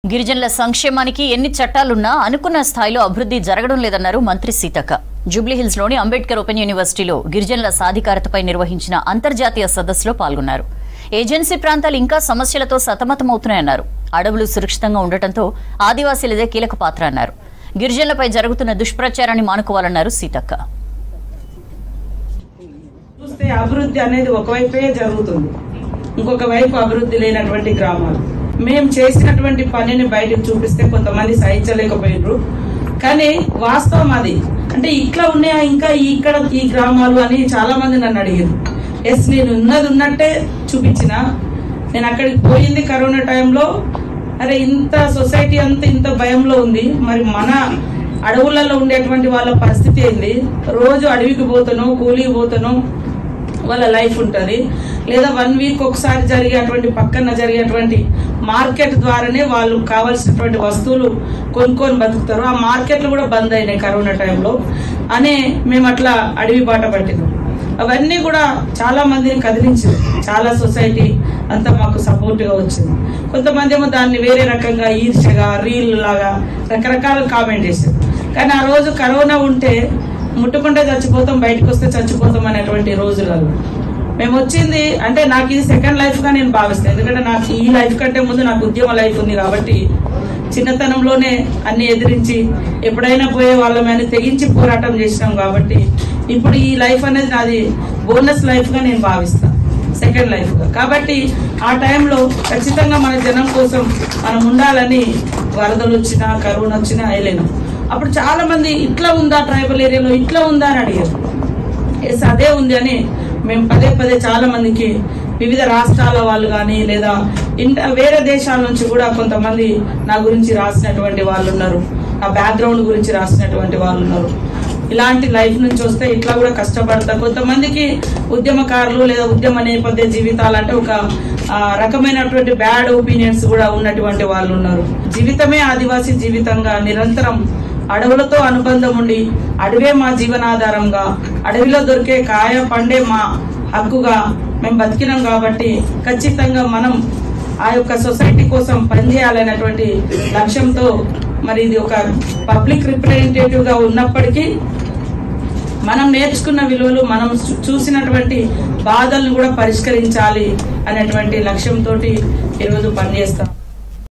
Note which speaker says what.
Speaker 1: గిరిజనుల సంక్షేమానికి ఎన్ని చట్టాలున్నా అనుకున్న స్థాయిలో అభివృద్ధి జరగడం లేదన్నారు మంత్రి సీతక్క జూబ్లీహిల్స్ లోని అంబేద్కర్ ఓపెన్ యూనివర్సిటీలో గిరిజనుల సాధికారతపై నిర్వహించిన అంతర్జాతీయ సదస్సులో పాల్గొన్నారు ఏజెన్సీ ప్రాంతాలు ఇంకా సమస్యలతో సతమతమవుతున్నాయన్నారు అడవులు సురక్షితంగా ఉండటంతో ఆదివాసీలదే కీలక పాత్ర అన్నారు గిరిజనులపై జరుగుతున్న దుష్ప్రచారాన్ని మానుకోవాలన్నారు సీతక్క
Speaker 2: చూస్తే అభివృద్ధి అనేది ఒకవైపే జరుగుతుంది ఇంకొక వైపు అభివృద్ధి లేనటువంటి గ్రామాలు మేము చేసినటువంటి పనిని బయటకు చూపిస్తే కొంతమంది సహించలేకపోయినారు కానీ వాస్తవం అది అంటే ఇట్లా ఉన్నాయా ఇంకా ఈ ఇక్కడ ఈ గ్రామాలు అని చాలా మంది నన్ను అడిగారు ఎస్ నేను ఉన్నది ఉన్నట్టే చూపించిన నేను అక్కడికి పోయింది కరోనా టైంలో అరే ఇంత సొసైటీ అంతా ఇంత భయంలో ఉంది మరి మన అడవులలో ఉండేటువంటి వాళ్ళ పరిస్థితి ఏంది రోజు అడవికి పోతాను కూలికి పోతాను వాళ్ళ లైఫ్ ఉంటుంది లేదా వన్ వీక్ ఒకసారి జరిగేటువంటి పక్కన జరిగేటువంటి మార్కెట్ ద్వారానే వాళ్ళు కావాల్సినటువంటి వస్తువులు కొనుక్కొని బతుకుతారు ఆ మార్కెట్లు కూడా బంద్ అయినాయి కరోనా టైంలో అనే మేము అట్లా అడవి బాట పట్టినాం అవన్నీ కూడా చాలా మందిని కదిలించింది చాలా సొసైటీ అంతా మాకు సపోర్ట్ గా వచ్చింది కొంతమంది ఏమో దాన్ని వేరే రకంగా ఈర్ష్యగా రీల్ లాగా రకరకాల కామెంట్ చేశారు కానీ ఆ రోజు కరోనా ఉంటే ముట్టుకుంటే చచ్చిపోతాం బయటకు వస్తే చచ్చిపోతాం అనేటువంటి రోజులలో మేము వచ్చింది అంటే నాకు ఇది సెకండ్ లైఫ్ గా నేను భావిస్తాను ఎందుకంటే నాకు ఈ లైఫ్ కంటే ముందు నాకు ఉద్యమ లైఫ్ ఉంది కాబట్టి చిన్నతనంలోనే అన్ని ఎదిరించి ఎప్పుడైనా పోయే వాళ్ళమని తెగించి పోరాటం చేసినాం కాబట్టి ఇప్పుడు ఈ లైఫ్ అనేది నాది బోనస్ లైఫ్ గా నేను భావిస్తాను సెకండ్ లైఫ్ గా కాబట్టి ఆ టైంలో ఖచ్చితంగా మన జనం కోసం మనం ఉండాలని వరదలు వచ్చినా కరోనా వచ్చినా వెళ్ళాను అప్పుడు చాలా మంది ఇట్లా ఉందా ట్రైబల్ ఏరియాలో ఇట్లా ఉందా అని అడిగారు ఎస్ అదే ఉంది అని మేము పదే పదే చాలా మందికి వివిధ రాష్ట్రాల వాళ్ళు కానీ లేదా ఇంట వేరే దేశాల నుంచి కూడా కొంతమంది నా గురించి రాసినటువంటి వాళ్ళు ఉన్నారు నా బ్యాక్గ్రౌండ్ గురించి రాసినటువంటి వాళ్ళు ఉన్నారు ఇలాంటి లైఫ్ నుంచి వస్తే ఇట్లా కూడా కష్టపడతా కొంతమందికి ఉద్యమకారులు లేదా ఉద్యమ నేపథ్య జీవితాలు అంటే ఒక ఆ, రకమైనటువంటి బ్యాడ్ ఒపీనియన్స్ కూడా ఉన్నటువంటి వాళ్ళు ఉన్నారు జీవితమే ఆదివాసీ జీవితంగా నిరంతరం అడవులతో అనుబంధం ఉండి అడవే మా జీవనాధారంగా అడవిలో దొరికే కాయ పండే మా హక్కుగా మేము బతికినాం కాబట్టి ఖచ్చితంగా మనం ఆ యొక్క సొసైటీ కోసం పనిచేయాలనేటువంటి లక్ష్యంతో మరి ఇది ఒక పబ్లిక్ రిప్రజెంటేటివ్ గా ఉన్నప్పటికీ మనం నేర్చుకున్న విలువలు మనం చూ- చూసినటువంటి బాధలను కూడా పరిష్కరించాలి అనేటువంటి లక్ష్యంతో ఈరోజు పనిచేస్తాం